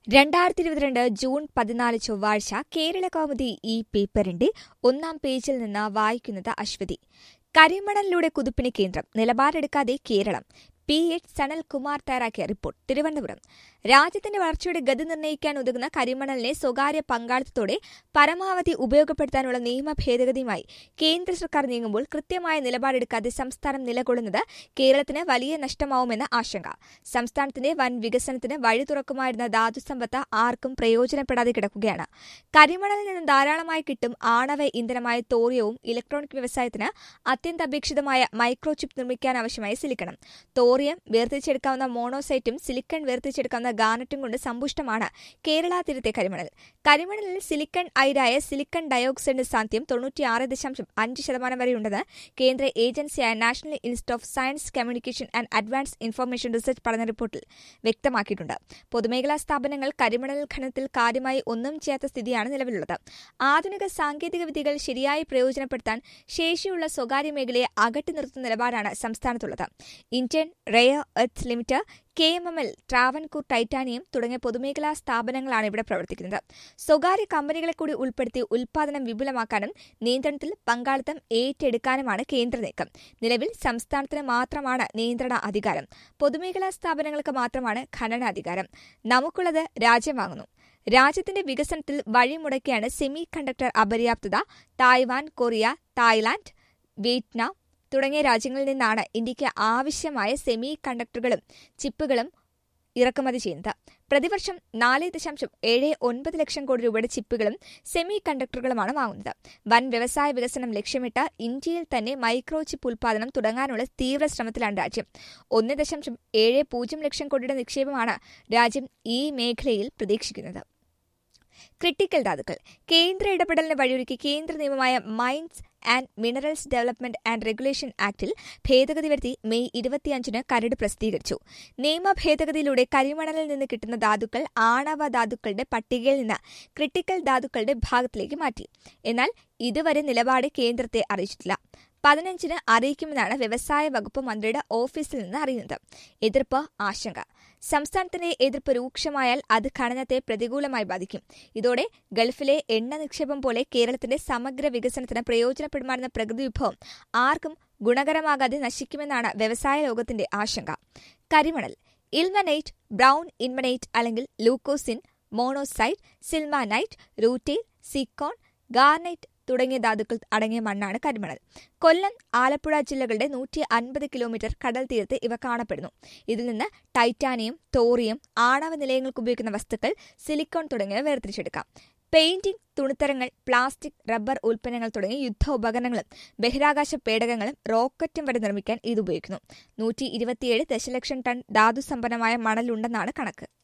രണ്ടായിരത്തി ഇരുപത്തിരണ്ട് ജൂൺ പതിനാല് ചൊവ്വാഴ്ച കേരള കൗമുദി ഈ പേപ്പറിന്റെ ഒന്നാം പേജിൽ നിന്ന് വായിക്കുന്നത് അശ്വതി കരിമണലിലൂടെ കുതിപ്പിന് കേന്ദ്രം നിലപാടെടുക്കാതെ കേരളം പി എച്ച് സനൽകുമാർ തയ്യാറാക്കിയ റിപ്പോർട്ട് തിരുവനന്തപുരം രാജ്യത്തിന്റെ വളർച്ചയുടെ ഗതി നിർണ്ണയിക്കാൻ ഉതകുന്ന കരിമണലിനെ സ്വകാര്യ പങ്കാളിത്തത്തോടെ പരമാവധി ഉപയോഗപ്പെടുത്താനുള്ള നിയമ ഭേദഗതിയുമായി കേന്ദ്ര സർക്കാർ നീങ്ങുമ്പോൾ കൃത്യമായ നിലപാടെടുക്കാതെ സംസ്ഥാനം നിലകൊള്ളുന്നത് കേരളത്തിന് വലിയ നഷ്ടമാവുമെന്ന ആശങ്ക സംസ്ഥാനത്തിന്റെ വൻ വികസനത്തിന് വഴി തുറക്കുമായിരുന്ന ധാതുസമ്പത്ത് ആർക്കും പ്രയോജനപ്പെടാതെ കിടക്കുകയാണ് കരിമണലിൽ നിന്ന് ധാരാളമായി കിട്ടും ആണവ ഇന്ധനമായ തോറിയവും ഇലക്ട്രോണിക് വ്യവസായത്തിന് അത്യന്താപേക്ഷിതമായ മൈക്രോചിപ്പ് നിർമ്മിക്കാൻ ആവശ്യമായ സിലിക്കണം തോറിയം വേർതിരിച്ചെടുക്കാവുന്ന മോണോസൈറ്റും സിലിക്കൺ വേർതിരിച്ചെടുക്കാവുന്ന ഗാനറ്റും കൊണ്ട് സമ്പുഷ്ടമാണ് കേരള തീരത്തെ കരിമണൽ കരിമണലിൽ സിലിക്കൺ അയിരായ സിലിക്കൺ ഡയോക്സൈഡിന്റെ സാധ്യം തൊണ്ണൂറ്റിയാറ് ദശാംശം അഞ്ച് ശതമാനം വരെയുണ്ടെന്ന് കേന്ദ്ര ഏജൻസിയായ national institute of science communication and advance information research പഠന റിപ്പോർട്ടിൽ വ്യക്തമാക്കിയിട്ടുണ്ട് പൊതുമേഖലാ സ്ഥാപനങ്ങൾ കരിമണൽ ഖനനത്തിൽ കാര്യമായി ഒന്നും ചെയ്യാത്ത സ്ഥിതിയാണ് നിലവിലുള്ളത് ആധുനിക സാങ്കേതിക വിദ്യകൾ ശരിയായി പ്രയോജനപ്പെടുത്താൻ ശേഷിയുള്ള സ്വകാര്യ മേഖലയെ അകറ്റി നിർത്തുന്ന നിലപാടാണ് സംസ്ഥാനത്തുള്ളത് Indian rare earth limited K M M L Travancore titanium തുടങ്ങിയ പൊതുമേഖലാ സ്ഥാപനങ്ങളാണ് ഇവിടെ പ്രവർത്തിക്കുന്നത് സ്വകാര്യ കമ്പനികളെ കൂടി ഉൾപ്പെടുത്തി ഉൽപാദനം വിപുലമാക്കാനും നിയന്ത്രണത്തിൽ പങ്കാളിത്തം ഏറ്റെടുക്കാനുമാണ് കേന്ദ്ര നീക്കം നിലവിൽ സംസ്ഥാനത്തിന് മാത്രമാണ് നിയന്ത്രണ അധികാരം പൊതുമേഖലാ സ്ഥാപനങ്ങൾക്ക് മാത്രമാണ് ഖനനാധികാരം നമുക്കുള്ളത് രാജ്യം വാങ്ങുന്നു രാജ്യത്തിന്റെ വികസനത്തിൽ വഴിമുടക്കിയാണ് സെമി കണ്ടക്ടർ അപര്യാപ്തത തായ്വാൻ കൊറിയ തായ്ലാന്റ് വിയറ്റ്നാം തുടങ്ങിയ രാജ്യങ്ങളിൽ നിന്നാണ് ഇന്ത്യയ്ക്ക് ആവശ്യമായ സെമി കണ്ടക്ടറുകളും ചിപ്പുകളും ഇറക്കുമതി ചെയ്യുന്നത് പ്രതിവർഷം നാല് ദശാംശം ഏഴ് ഒൻപത് ലക്ഷം കോടി രൂപയുടെ ചിപ്പുകളും സെമി കണ്ടക്ടറുകളുമാണ് വാങ്ങുന്നത് വൻ വ്യവസായ വികസനം ലക്ഷ്യമിട്ട് ഇന്ത്യയിൽ തന്നെ മൈക്രോ ചിപ്പ് ഉൽപാദനം തുടങ്ങാനുള്ള തീവ്ര ശ്രമത്തിലാണ് രാജ്യം ഒന്ന് ദശാംശം ഏഴ് പൂജ്യം ലക്ഷം കോടിയുടെ നിക്ഷേപമാണ് രാജ്യം ഈ മേഖലയിൽ പ്രതീക്ഷിക്കുന്നത് ക്രിട്ടിക്കൽ ധാതുക്കൾ കേന്ദ്ര ഇടപെടലിന് വഴിയൊരുക്കി കേന്ദ്ര നിയമമായ mines and minerals development and regulation ആക്ടിൽ ഭേദഗതി വരുത്തി മെയ് ഇരുപത്തിയഞ്ചിന് കരട് പ്രസിദ്ധീകരിച്ചു നിയമ ഭേദഗതിയിലൂടെ കരിമണലിൽ നിന്ന് കിട്ടുന്ന ധാതുക്കൾ ആണവ ധാതുക്കളുടെ പട്ടികയിൽ നിന്ന് ക്രിട്ടിക്കൽ ധാതുക്കളുടെ ഭാഗത്തിലേക്ക് മാറ്റി എന്നാൽ ഇതുവരെ നിലപാട് കേന്ദ്രത്തെ അറിയിച്ചിട്ടില്ല പതിനഞ്ചിന് അറിയിക്കുമെന്നാണ് വ്യവസായ വകുപ്പ് മന്ത്രിയുടെ ഓഫീസിൽ നിന്ന് അറിയുന്നത് എതിർപ്പ് ആശങ്ക സംസ്ഥാനത്തിന്റെ എതിർപ്പ് രൂക്ഷമായാൽ അത് ഖനനത്തെ പ്രതികൂലമായി ബാധിക്കും ഇതോടെ ഗൾഫിലെ എണ്ണ നിക്ഷേപം പോലെ കേരളത്തിന്റെ സമഗ്ര വികസനത്തിന് പ്രയോജനപ്പെടുമായിരുന്ന പ്രകൃതി വിഭവം ആർക്കും ഗുണകരമാകാതെ നശിക്കുമെന്നാണ് വ്യവസായ ലോകത്തിന്റെ ആശങ്ക കരിമണൽ ഇൽമനൈറ്റ് ബ്രൌൺ ഇൻമനൈറ്റ് അല്ലെങ്കിൽ ലൂക്കോസിൻ മോണോസൈറ്റ് സിൽമാനൈറ്റ് റൂറ്റെയിൽ സിക്കോൺ ഗാർനൈറ്റ് തുടങ്ങിയ ധാതുക്കൾ അടങ്ങിയ മണ്ണാണ് കരിമണൽ കൊല്ലം ആലപ്പുഴ ജില്ലകളുടെ നൂറ്റി അൻപത് കിലോമീറ്റർ കടൽ തീരത്ത് ഇവ കാണപ്പെടുന്നു ഇതിൽ നിന്ന് ടൈറ്റാനിയം തോറിയം ആണവ നിലയങ്ങൾക്ക് ഉപയോഗിക്കുന്ന വസ്തുക്കൾ സിലിക്കോൺ തുടങ്ങിയവ വേർതിരിച്ചെടുക്കാം പെയിന്റിംഗ് തുണിത്തരങ്ങൾ പ്ലാസ്റ്റിക് റബ്ബർ ഉൽപ്പന്നങ്ങൾ തുടങ്ങിയ യുദ്ധ ഉപകരണങ്ങളും ബഹിരാകാശ പേടകങ്ങളും റോക്കറ്റും വരെ നിർമ്മിക്കാൻ ഇത് ഉപയോഗിക്കുന്നു നൂറ്റി ഇരുപത്തിയേഴ് ദശലക്ഷം ടൺ ധാതുസമ്പന്നമായ മണലുണ്ടെന്നാണ് കണക്ക്